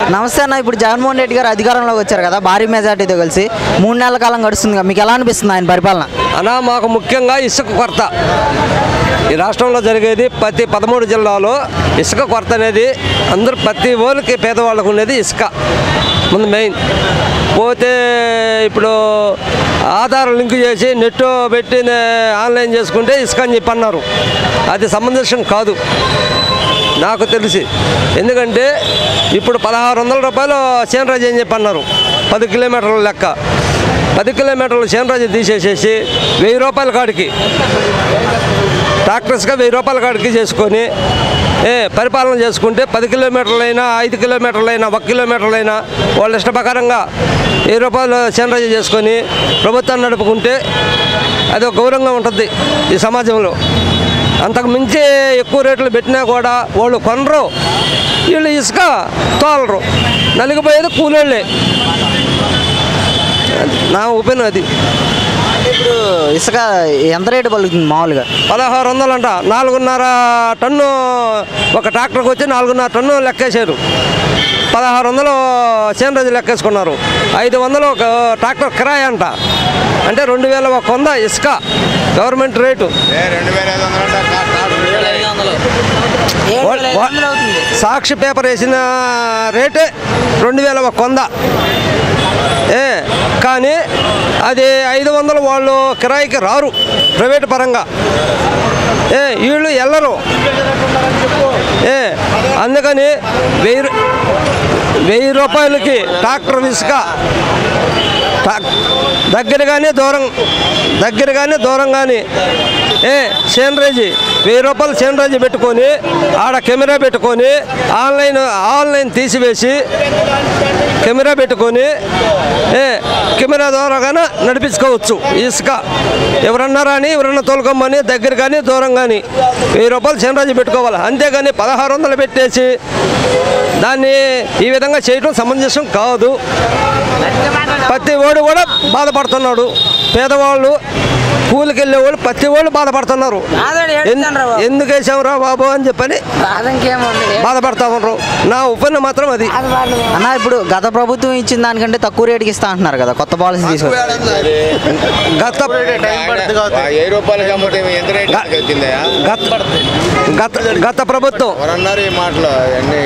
నమస్తే అన్న ఇప్పుడు జగన్మోహన్ రెడ్డి గారు అధికారంలోకి వచ్చారు కదా భారీ మెజార్టీతో కలిసి మూడు నెలల కాలం గడుస్తుంది కదా మీకు ఎలా అనిపిస్తుంది ఆయన పరిపాలన అనా మాకు ముఖ్యంగా ఇసుక కొరత ఈ రాష్ట్రంలో జరిగేది ప్రతి పదమూడు జిల్లాలో ఇసుక కొరత అనేది అందరూ ప్రతి ఊరికి పేదవాళ్ళకు ఉండేది ఇసుక ముందు మెయిన్ పోతే ఇప్పుడు ఆధార్ లింక్ చేసి నెట్ పెట్టి నే- ఆన్లైన్ చేసుకుంటే ఇసుక అని చెప్పి అన్నారు అది సమంజసం కాదు నాకు తెలిసి ఎందుకంటే ఇప్పుడు పదహారు వందల రూపాయలు సేనరాజు అని చెప్పి అన్నారు పది కిలోమీటర్ల లెక్క పది కిలోమీటర్లు సేనరాజు తీసేసేసి వెయ్యి రూపాయల కాడికి ట్రాక్టర్స్గా వెయ్యి రూపాయల కాడికి చేసుకొని ఏ పరిపాలన చేసుకుంటే పది కిలోమీటర్లైనా ఐదు కిలోమీటర్లైనా ఒక కిలోమీటర్లైనా వాళ్ళ ఇష్ట ప్రకారంగా వెయ్యి రూపాయలు సేనరాజు చేసుకొని ప్రభుత్వాన్ని నడుపుకుంటే అది ఒక గౌరవంగా ఉంటుంది ఈ సమాజంలో అంతకు మించి ఎక్కువ రేట్లు పెట్టినా కూడా వాళ్ళు కొనరు వీళ్ళు ఇసుక తోలరు నలిగిపోయేది కూలోళ్ళే నా ఒపీనియన్ అది ఇప్పుడు ఇసుక ఎంత రేటు పలుకుతుంది మామూలుగా పదహారు వందలు అంట నాలుగున్నర టన్ను ఒక ట్రాక్టర్కి వచ్చి నాలుగున్నర టన్ను లెక్కేశారు పదహారు వందలు సేనరాజు లెక్కేసుకున్నారు ఐదు వందలు ఒక ట్రాక్టర్ కిరాయి అంట అంటే రెండు వేల ఒక వంద ఇసుక గవర్నమెంట్ రేటు రెండు వేల ఐదు వందలు వా- వా- సాక్షి పేపర్ వేసిన రేటే రెండు వేల ఒక వంద ఏ కానీ అది ఐదు వందలు వాళ్ళు కిరాయికి రారు ప్రైవేట్ పరంగా ఏ వీళ్ళు వెళ్ళరు ఏ అందుకని వెయ్యి రూ- వెయ్యి రూపాయలకి ట్రాక్టర్ ఇసుక ట్రా- దగ్గర కానీ దూరం దగ్గర కానీ దూరం కానీ ఏ సేనరేజీ వెయ్యి రూపాయలు సేనరేజీ పెట్టుకొని ఆడ కెమెరా పెట్టుకొని ఆన్లైన్ ఆన్లైన్ తీసివేసి కెమెరా పెట్టుకొని ఏ కెమెరా ద్వారా కానీ నడిపించుకోవచ్చు ఇసుక ఎవరన్నా రాని ఎవరన్నా తోలుకోమని దగ్గర కానీ దూరం కానీ వెయ్యి రూపాయలు సేనరాజు పెట్టుకోవాలి అంతేగాని పదహారు వందలు పెట్టేసి దాన్ని ఈ విధంగా చేయడం సమంజసం కాదు ప్రతి వాడు కూడా బాధపడుతున్నాడు పేదవాళ్ళు కూలికి వెళ్ళేవాళ్ళు ప్రతి వాళ్ళు బాధపడుతున్నారు ఎందు- ఎందుకు వేసావురా బాబు అని చెప్పని బాధపడతా ఉన్నారు నా ఒపీనియన్ మాత్రం అది అన్న ఇప్పుడు గత ప్రభుత్వం ఇచ్చిన దానికంటే తక్కువ రేటుకి ఇస్తా అంటున్నారు కదా కొత్త పాలసీ తీసుకొని గత ఏ రూపాయలకి అమ్మితే ఎంత రేట్ వచ్చిందా గత గత గత ప్రభుత్వం ఎవరన్నారు ఈ మాటలు అన్నీ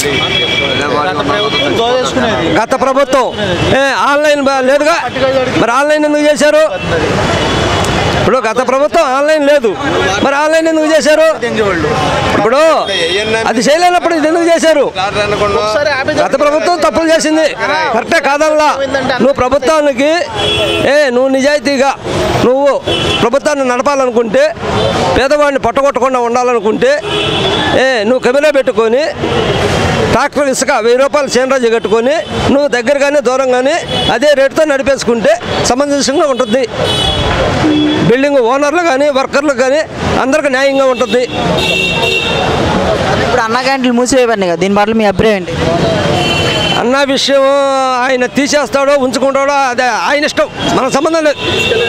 గత ప్రభుత్వం ఏ ఆన్లైన్ బా- లేదుగా మరి ఆన్లైన్ ఎందుకు చేశారు ఇప్పుడు గత ప్రభుత్వం ఆన్లైన్ లేదు మరి ఆన్లైన్ ఎందుకు చేశారు ఇప్పుడు అది చేయలేనప్పుడు ఇది ఎందుకు చేశారు గత ప్రభుత్వం తప్పులు చేసింది కరెక్టే కాదల్లా నువ్వు ప్రభుత్వానికి ఏ నువ్వు నిజాయితీగా నువ్వు ప్రభుత్వాన్ని నడపాలనుకుంటే పేదవాడిని పట్టగొట్టకుండా ఉండాలనుకుంటే ఏ నువ్వు కెమెరా పెట్టుకొని ట్రాక్టర్ ఇసుక వెయ్యి రూపాయలు సేనరాజు కట్టుకొని నువ్వు దగ్గర కానీ దూరం కానీ అదే రేటుతో నడిపేసుకుంటే సమంజసంగా ఉంటుంది బిల్డింగ్ ఓనర్లు కానీ వర్కర్లు కానీ అందరికి న్యాయంగా ఉంటుంది ఇప్పుడు అన్న క్యాంటీన్లు మూసివేయబడి కదా దీని పట్ల మీ అభిప్రాయం ఏంటి అన్న విషయం ఆయన తీసేస్తాడో ఉంచుకుంటాడో అదే ఆయన ఇష్టం మన సంబంధం లేదు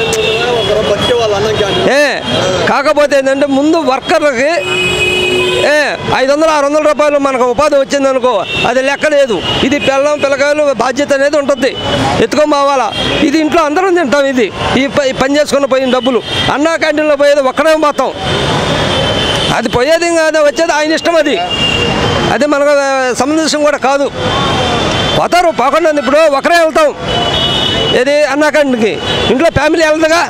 ఏ కాకపోతే ఏంటంటే ముందు వర్కర్లకి ఏ ఐదు వందలు ఆరు వందల రూపాయలు మనకు ఉపాధి వచ్చింది అనుకో అది లెక్క లేదు ఇది పిల్లం పిల్లకాయలు బాధ్యత అనేది ఉంటుంది ఎత్తుకొని పోవాలా ఇది ఇంట్లో అందరం తింటాం ఇది ఈ ప- ఈ పని చేసుకుని పోయిన డబ్బులు అన్నా క్యాంటీన్లో పోయేది ఒక్కడే మొత్తం అది పోయేది కాదు వచ్చేది ఆయన ఇష్టం అది అది మనకు సమంజసం కూడా కాదు పోతారు పోకుండా ఉంది. ఇప్పుడు ఒకరే వెళ్తాం ఏది అన్నాకండికి ఇంట్లో ఫ్యామిలీ వెళ్తుందిగా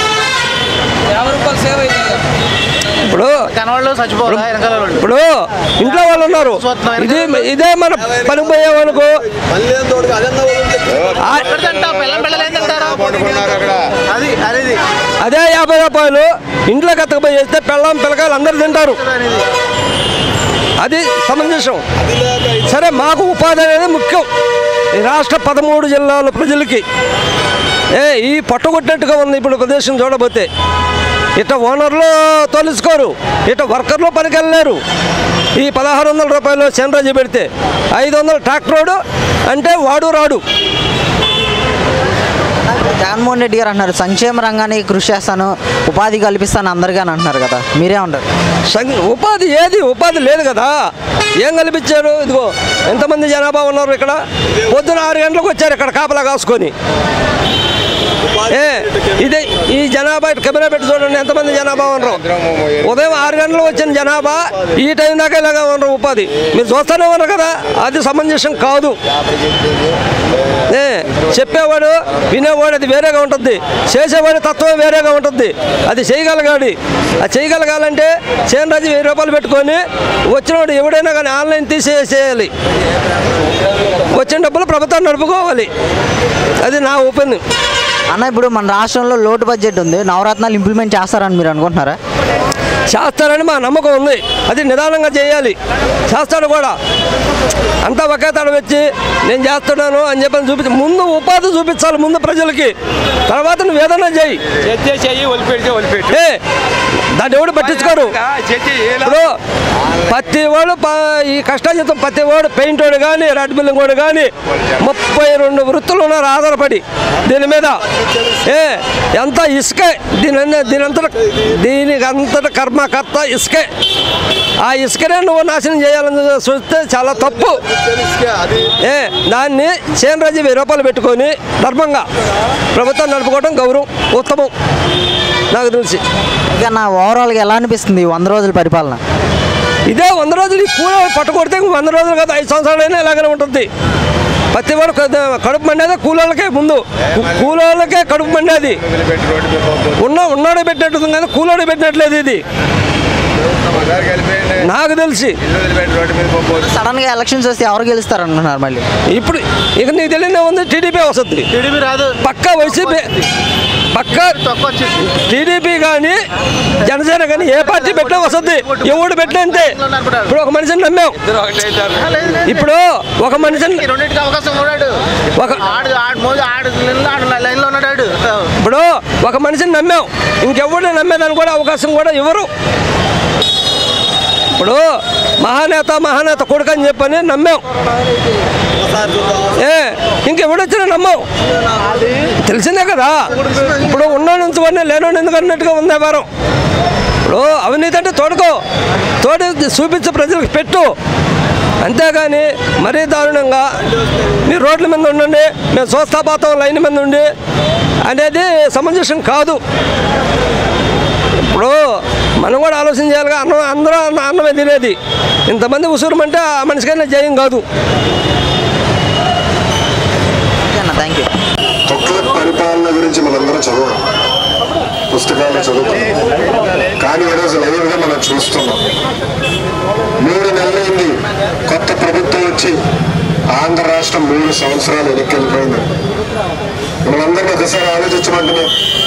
ఇప్పుడు ఇప్పుడు ఇంట్లో వాళ్ళు ఉన్నారు ఇది ఇదే మన పనికి పోయామనుకో ఆ- పండుకున్నారు అక్కడ అదే యాభై రూపాయలు ఇంట్లో కత్తకపోయి చేస్తే పెళ్ళం పిల్లకాయలు అందరు తింటారు అది సమంజసం సరే మాకు ఉపాధి అనేది ముఖ్యం ఈ రాష్ట్ర పదమూడు జిల్లాల ప్రజలకి ఏ ఈ పట్టుకొట్టినట్టుగా ఉంది ఇప్పుడు ప్రదేశం చూడబోతే ఇట ఓనర్లు తోలుసుకోరు ఇట వర్కర్లు పనికి వెళ్ళలేరు ఈ పదహారు వందల రూపాయలు సెంట్రాజీ పెడితే ఐదు వందలు ట్రాక్టరోడు అంటే వాడు రాడు జగన్మోహన్ రెడ్డి గారు అంటున్నారు సంక్షేమ రంగానికి కృషి చేస్తాను ఉపాధి కల్పిస్తాను అందరికీ అని అంటున్నారు కదా మీరే ఉంటారు సంఘ ఉపాధి ఏది ఉపాధి లేదు కదా ఏం కల్పించారు ఇదిగో ఎంతమంది జనాభా ఉన్నారు ఇక్కడ పొద్దున ఆరు గంటలకు వచ్చారు ఇక్కడ కాపలా కాసుకొని ఏ ఇదే ఈ జనాభా ఇటు కెమెరా పెట్టి చూడండి ఎంతమంది జనాభా ఉన్నారు ఉదయం ఆరు గంటలకు వచ్చిన జనాభా ఈ టైం దాకా ఇలాగా ఉన్నారు ఉపాధి మీరు చూస్తూనే ఉన్నారు కదా అది సమంజసం కాదు ఏ చెప్పేవాడు వినేవాడు అది వేరేగా ఉంటుంది చేసేవాడి తత్వం వేరేగా ఉంటుంది అది చేయగలగాలి అది చేయగలగాలంటే చేనరాజు వెయ్యి రూపాయలు పెట్టుకొని వచ్చినవాడు ఎవడైనా కానీ ఆన్లైన్ తీసేసేయాలి వచ్చిన డబ్బులు ప్రభుత్వం నడుపుకోవాలి అది నా ఒపీనియన్ అన్న ఇప్పుడు మన రాష్ట్రంలో లోటు బడ్జెట్ ఉంది నవరత్నాలు ఇంప్లిమెంట్ చేస్తారని మీరు అనుకుంటున్నారా చేస్తారని మా నమ్మకం ఉంది అది నిదానంగా చేయాలి చేస్తాడు కూడా అంతా ఒకే తడ వచ్చి నేను చేస్తున్నాను అని చెప్పని చూపించి ముందు ఉపాధి చూపించాలి ముందు ప్రజలకి తర్వాత నువ్వు ఏదైనా చేయి చెత్తే చెయ్యి వదిలిపెడితే వదిలిపెట్టు ఏ దాన్ని ఎవడు పట్టించుకోరు చెత్తే ఇప్పుడు ప్రతి వాడు ప- ఈ కష్టాజీతం ప్రతి వాడు పెయింట్ వాడు కానీ రెడ్ బిల్లింగ్ వాడు కానీ ముప్పై రెండు వృత్తులు ఉన్నారు ఆధారపడి దీని మీద ఏ ఎంత ఇసుకే దీని అన్ని- దీని అంతట దీనికి అంతట కర్మకర్త ఇసుకే ఆ ఇసుకనే నువ్వు నాశనం చేయాలని చూస్తే చాలా తప్పు ఏ దాన్ని చేనరాజు వెయ్యి రూపాయలు పెట్టుకొని ధర్మంగా ప్రభుత్వం నడుపుకోవడం గౌరవం ఉత్తమం నాకు తెలిసి ఇక నా ఓవరాల్గా ఎలా అనిపిస్తుంది ఈ వంద రోజుల పరిపాలన ఇదే వంద రోజులు ఈ కూల పట్టుకొడితే ఇంక వంద రోజులు కదా ఐదు సంవత్సరాలైనా ఇలాగనే ఉంటుంది ప్రతి వాడు కొద్ది- కడుపు మండేదే కూలోళ్ళకే ముందు కూ- కూలోళ్ళకే కడుపు మండేది వదిలిపెట్టి రోడ్డు మీద పోతుంది. ఉన్న ఉన్నాడు పెట్టినట్టు కానీ కూలోడు పెట్టినట్లేదు ఇది ఒకసారి కలిపేయండి నాకు తెలిసి ఇల్లు వదిలిపెట్టి రోడ్డు మీద పోతుంది సడన్గా ఎలక్షన్స్ వస్తే ఎవరు గెలుస్తారు అనుకుంటున్నారు మళ్ళీ ఇప్పుడు ఇక నీకు తెలియదే ఉంది టీడీపీ వస్తుంది టీడీపీ రాదు పక్క వైసీపీ పక్క తక్కువ వచ్చేసి టీడీపీ కానీ జనసేన కానీ ఏ పార్టీ పెట్టినా వస్తుంది ఎవడు పెట్టినా అంతే ఇప్పుడు ఒక మనిషిని నమ్మాం ఇప్పుడు ఒక మనిషిని రెండింటికి అవకాశం ఉన్నాడు ఒక ఆడు ఆడు మోజు ఆడు ఆడు లైన్లో ఉన్నాడు ఆడు ఇప్పుడు ఒక మనిషిని నమ్మాం ఇంకెవరిని నమ్మేదానికి కూడా అవకాశం కూడా ఇవ్వరు ఇప్పుడు మహానేత మహానేత కొడుకు అని చెప్పని నమ్మాం ఏ ఇంకెవడొచ్చినా నమ్మాం తెలిసిందే కదా ఇప్పుడు ఉన్నోడు ఉంచుకొని లేనోడు ఎందుకు అన్నట్టుగా ఉంది వ్యాపారం ఇప్పుడు అవినీతి అంటే తోడుకో తోడు చూపించే ప్రజలకు పెట్టు అంతేగాని మరీ దారుణంగా మీరు రోడ్ల మీద ఉండండి మేము చూస్తాపాతం లైన్ మీద ఉండి అనేది సమంజసం కాదు ఇప్పుడు మనం కూడా ఆలోచన చేయాలిగా అన్నం అందరూ అన్న అన్నమే తినేది ఇంతమంది ఉసురమంటే ఆ మనిషికైనా జయం కాదు ఓకే అన్న థ్యాంక్ యూ తొక్కుల పరిపాలన గురించి మనందరం చదవం పుస్తకాలు చదువుతాం కానీ ఈరోజు లైవ్గా మనం చూస్తున్నాం మూడు నెలలైంది కొత్త ప్రభుత్వం వచ్చి ఆంధ్ర రాష్ట్రం మూడు సంవత్సరాలు వెనక్కి మనందరినీ ఒకసారి ఆలోచించమంటున్నాం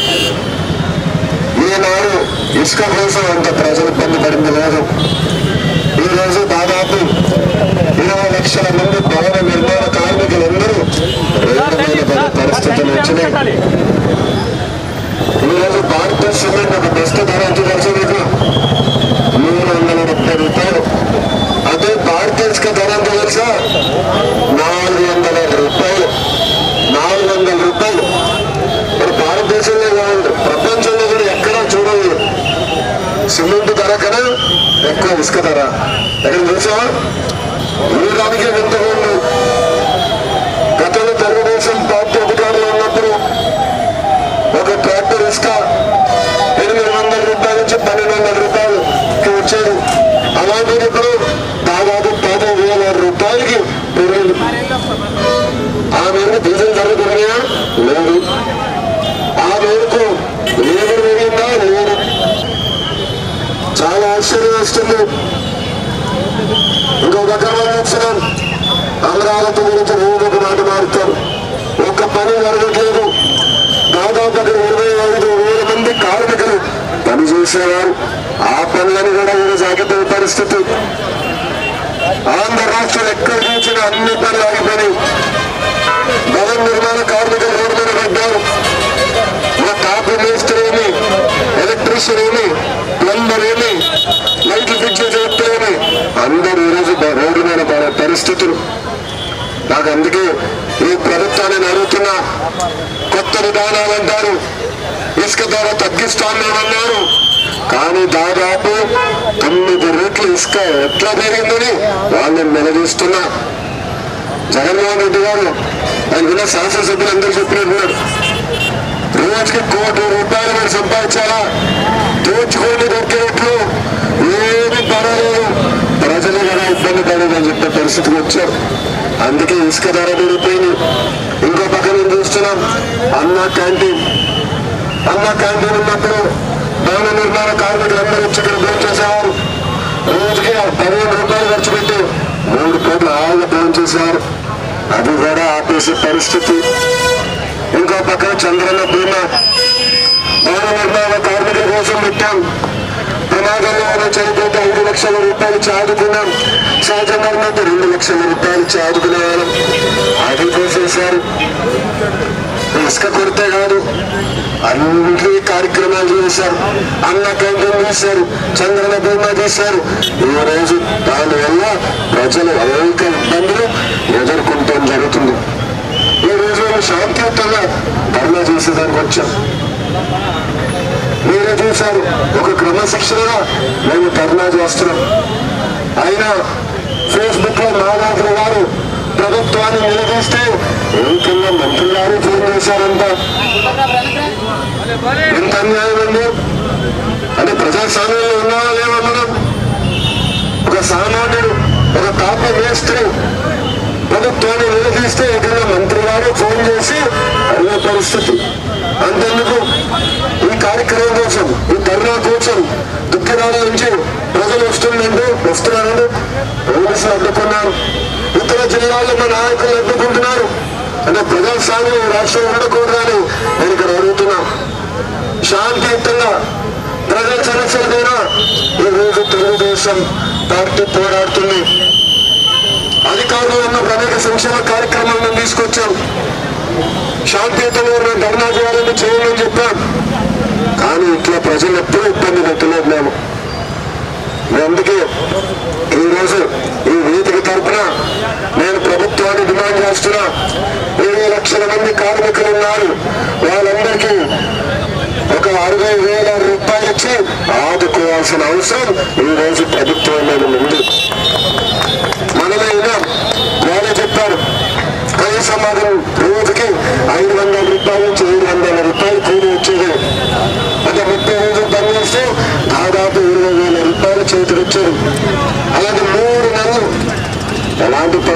ఈనాడు ఇసుక కోసం అంత ప్రజలు ఇబ్బంది పడింది లేదు ఈరోజు దాదాపు ఇరవై లక్షల మంది భవన నిర్మాణ కార్మికులందరూ రోడ్డు మీద పడే పరిస్థితులు వచ్చినాయి ఈరోజు భారత సిమెంట్ ఒక బస్త ధర ఎంత తెలుసు మీకు మూడు వందల ముప్పై రూపాయలు అదే భారత ఇసుక ధర ఎంత తెలుసా నాలుగు వందల రూపాయలు నాలుగు వందల రూపాయలు మరి భారతదేశంలో కాదు ప్రపంచంలో కూడా ఎక్కడా చూడలేదు సిమెంట్ ధర కన్నా ఎక్కువ ఇసుక ధర ఎక్కడ చూసా ఊరానికి ఎంత ఉంది గతంలో తెలుగుదేశం పార్టీ అధికారంలో ఉన్నప్పుడు ఒక ట్రాక్టర్ ఇసుక ఎనిమిది వందల రూపాయల నుంచి పన్నెండు వందల రూపాయలకి వచ్చేది అలాంటిది ఇప్పుడు దాదాపు పది వేల రూపాయలకి పెరిగింది ఆ మేరకు డీజిల్ ధర పెరిగాయా లేదు ఆ మేరకు లేబర్ పెరిగిందా లేదు చాలా ఆశ్చర్యం వేస్తుంది ఇంకొక రకంగా చూస్తున్నాం అమరావతి గురించి రోజు ఒక మాట మారుతారు ఒక్క పని జరగట్లేదు దాదాపు అక్కడ ఇరవై ఐదు వేల మంది కార్మికులు పని చేసేవారు ఆ పనులను కూడా ఈరోజు ఆగిపోయే పరిస్థితి ఆంధ్ర రాష్ట్రం ఎక్కడ చూసిన అన్ని పనులు ఆగిపోయినాయి భవన నిర్మాణ కార్మికులు రోడ్డు మీద పడ్డారు మా కాపీ మేస్త్రి ఏమి ఎలక్ట్రీషియన్ ఏమి ప్లంబర్ ఏమి లైట్లు ఫిక్స్ చేసే వ్యక్తులు ఏమి అందరూ ఈరోజు బ- రోడ్డు మీద పడే పరిస్థితులు నాకు అందుకే ఈ ప్రభుత్వాన్ని నేను అడుగుతున్నా కొత్త విధానాలు అంటారు ఇసుక ధర తగ్గిస్తామన్నారు కానీ దాదాపు తొమ్మిది రెట్లు ఇసుక ఎట్లా పెరిగిందని వాళ్ళని నిలదీస్తున్నా జగన్మోహన్ రెడ్డి గారు ఆయన విన్న శాసనసభ్యులు అందరూ చెప్పినట్టున్నాడు రోజుకి కోటి రూపాయలు మీరు సంపాదించాలా దోచుకొని దొరికేట్లు ఏమి పర్వాలేదు ప్రజలు కదా ఇబ్బంది పడేదని చెప్పే పరిస్థితికి వచ్చారు అందుకే ఇసుక ధర పెరిగిపోయింది ఇంకో పక్క మేము చూస్తున్నాం అన్న క్యాంటీన్ అన్న క్యాంటీన్ ఉన్నప్పుడు భవన నిర్మాణ కార్మికులందరూ వచ్చి ఇక్కడ భోజనం చేసేవారు రోజుకి పదిహేను రూపాయలు ఖర్చు పెట్టి మూడు కోట్ల ఆవులు భోజనం చేసేవారు అది కూడా ఆపేసే పరిస్థితి ఇంకో పక్కన చంద్రన్న బీమా భవన నిర్మాణ కార్మికుల కోసం పెట్టాం ప్రమాదంలో ఉన్న చనిపోతే ఐదు లక్షల రూపాయలు చాదుకున్నాం సహజ మరణంతో రెండు లక్షల రూపాయలు చాదుకునే వాళ్ళం అది తీసేశారు ఇసుక కొడితే కాదు అన్ని కార్యక్రమాలు చేశారు అన్న క్యాంటీన్ చేశారు చంద్రన బీమా చేశారు ఈ రోజు దానివల్ల ప్రజలు అనేక ఇబ్బందులు ఎదుర్కొంటాం జరుగుతుంది ఈ రోజు మేము శాంతియుతంగా ధర్నా చేసేదానికి వచ్చాం మీరే చూశారు ఒక క్రమశిక్షణగా మేము ధర్నా చేస్తున్నాం అయినా ఫేస్బుక్ లో నాగార్జున గారు ప్రభుత్వాన్ని నిలదీస్తే ఏకంగా మంత్రి గారు ఫోన్ చేశారంట ఎంత అన్యాయం అండి అంటే ప్రజాస్వామ్యంలో ఉన్నావా లేవా మనం ఒక సామాన్యుడు ఒక తాప మేస్త్రి ప్రభుత్వాన్ని నిలదీస్తే ఏకంగా మంత్రి గారు ఫోన్ చేసి అడిగే పరిస్థితి అంతెందుకు ఈ కార్యక్రమం కోసం ఈ ధర్నా కోసం దుఃఖరాల నుంచి ప్రజలు వస్తుందంటే వస్తున్నారంటే పోలీసులు అడ్డుకున్నారు ఇతర జిల్లాల్లో మా నాయకులు అడ్డుకుంటున్నారు అంటే ప్రజాస్వామ్యం ఈ రాష్ట్రం ఉండకూడదని నేను ఇక్కడ అడుగుతున్నా శాంతియుతంగా ప్రజల సమస్యలపైన ఈ రోజు తెలుగుదేశం పార్టీ పోరాడుతుంది అధికారులు ఉన్న అనేక సంక్షేమ కార్యక్రమాలను తీసుకొచ్చాం శాంతియుతంగా మేము ధర్నా చేయాలని చేయాలని చెప్పాం కానీ ఇట్లా ప్రజలు ఎప్పుడూ ఇబ్బంది పెట్టలేదు మేము అందుకే ఈరోజు ఈ వేదిక తరపున నేను ప్రభుత్వాన్ని డిమాండ్ చేస్తున్నా ఇరవై లక్షల మంది కార్మికులు ఉన్నారు వాళ్ళందరికీ ఒక అరవై వేల రూపాయలు ఇచ్చి ఆదుకోవాల్సిన అవసరం ఈ రోజు ప్రభుత్వం మీద ఉంది మనమే విన్నాం వాళ్ళే చెప్పారు కనీసం మాకు రోజుకి ఐదు వందల రూపాయల నుంచి ఏడు వందల రూపాయలు కూలి వచ్చేది అంటే ముప్పై రోజులు పని చేస్తే దాదాపు ఇరవై వేల రూపాయలు చేతికి వచ్చేది అలాగే మూడు నెలలు ఎలాంటి